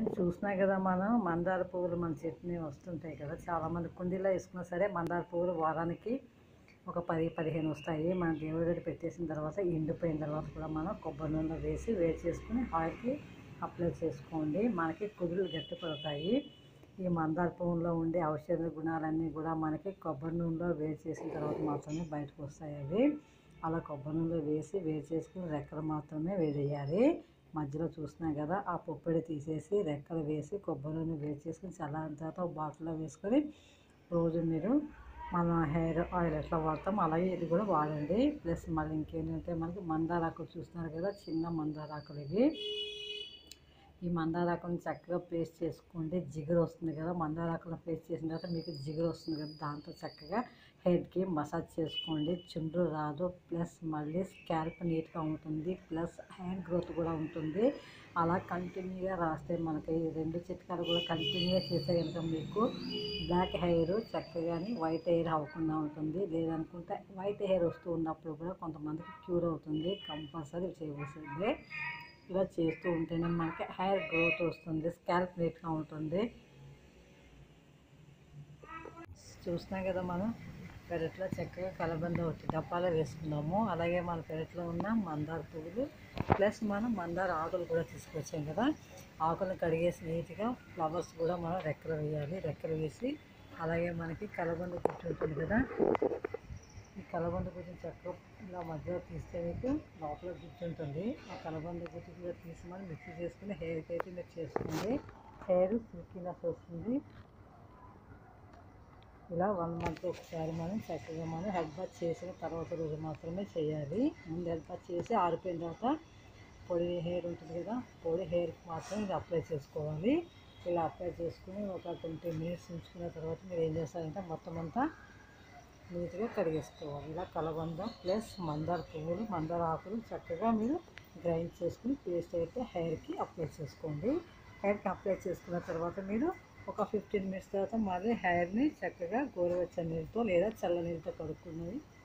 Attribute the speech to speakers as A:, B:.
A: చూసినా కదా మనం మందార పువ్వులు మన చెట్టుని వస్తుంటాయి కదా చాలామంది కుండీలో వేసుకున్నా సరే మందార పువ్వులు వారానికి ఒక పది పదిహేను వస్తాయి మన దేవుడి దగ్గర పెట్టేసిన తర్వాత ఎండిపోయిన తర్వాత కూడా మనం కొబ్బరి నూనెలో వేసి వేడి చేసుకుని ఆయిల్కి అప్లై చేసుకోండి మనకి కుదురు గట్టి పడతాయి ఈ మందార పువ్వులో ఉండే ఔషధ గుణాలన్నీ కూడా మనకి కొబ్బరి నూనెలో వేడి చేసిన తర్వాత మాత్రమే బయటకు వస్తాయి అవి అలా కొబ్బరి నూనెలో వేసి వేడి చేసుకుని రెక్కలు మాత్రమే వేడేయాలి మధ్యలో చూసినా కదా ఆ పొప్పిడి తీసేసి రెక్కలు వేసి కొబ్బరి నూనె వేడి చేసుకుని చల్లారిన తర్వాత ఒక బాటిల్లో వేసుకొని రోజు మీరు మన హెయిర్ ఆయిల్ ఎట్లా వాడతాం అలాగే ఇది కూడా వాడండి ప్లస్ మళ్ళీ ఇంకేంటంటే మనకి మందారాకులు చూస్తున్నారు కదా చిన్న మందారాకులు ఇవి ఈ మందారాకులను చక్కగా పేస్ట్ చేసుకోండి జిగురు వస్తుంది కదా మందారాకులను పేస్ట్ చేసిన తర్వాత మీకు జిగురు వస్తుంది కదా దాంతో చక్కగా హెడ్కి మసాజ్ చేసుకోండి చుండ్రు రాదు ప్లస్ మళ్ళీ స్కాల్ప్ నీట్గా ఉంటుంది ప్లస్ హెయిర్ గ్రోత్ కూడా ఉంటుంది అలా కంటిన్యూగా రాస్తే మనకి ఈ రెండు చిట్కాలు కూడా కంటిన్యూగా చేస్తే కనుక మీకు బ్లాక్ హెయిర్ చక్కగాని వైట్ హెయిర్ అవ్వకుండా ఉంటుంది లేదనుకుంటే వైట్ హెయిర్ వస్తూ ఉన్నప్పుడు కూడా కొంతమందికి క్యూర్ అవుతుంది కంపల్సరీ చేయవలసిందే ఇలా చేస్తూ ఉంటేనే మనకి హెయిర్ గ్రోత్ వస్తుంది స్కాల్ప్ నీట్గా ఉంటుంది చూసినా కదా మనం పెరట్లో చక్కగా కలబంద ఒకటి డబ్బాలో వేసుకున్నాము అలాగే మన పెరట్లో ఉన్న మందార పువ్వులు ప్లస్ మనం మందార ఆకులు కూడా తీసుకొచ్చాం కదా ఆకులను కడిగేసి నీట్గా ఫ్లవర్స్ కూడా మనం రెక్కలు వేయాలి రెక్కలు వేసి అలాగే మనకి కలబంద గుట్టు ఉంటుంది కదా ఈ కలబంద గుట్టు చక్కగా ఇలా మధ్యలో తీస్తే మీకు లోపల గుర్తు ఉంటుంది ఆ కలబంద గుట్టు కూడా తీసి మనం మిక్సీ చేసుకుని హెయిర్కి అయితే మీరు చేసుకోండి హెయిర్ సిల్కీనెస్ వస్తుంది ఇలా వన్ మంత్ ఒకసారి మనం చక్కగా మనం హెడ్ బాత్ చేసిన తర్వాత రోజు మాత్రమే చేయాలి ముందు హెడ్ బాత్ చేసి ఆరిపోయిన తర్వాత పొడి హెయిర్ ఉంటుంది కదా పొడి హెయిర్కి మాత్రం ఇది అప్లై చేసుకోవాలి ఇలా అప్లై చేసుకుని ఒక ట్వంటీ మినిట్స్ ఉంచుకున్న తర్వాత మీరు ఏం చేస్తారంటే మొత్తం అంతా నీట్గా కడిగేసుకోవాలి ఇలా కలబంద ప్లస్ మందార పువ్వులు మందార ఆకులు చక్కగా మీరు గ్రైండ్ చేసుకుని పేస్ట్ అయితే హెయిర్కి అప్లై చేసుకోండి హెయిర్కి అప్లై చేసుకున్న తర్వాత మీరు ఒక ఫిఫ్టీన్ మినిట్స్ తర్వాత మళ్ళీ హెయిర్ని చక్కగా గోరువెచ్చని నీళ్ళతో లేదా చల్ల నీళ్ళతో కడుక్కున్నది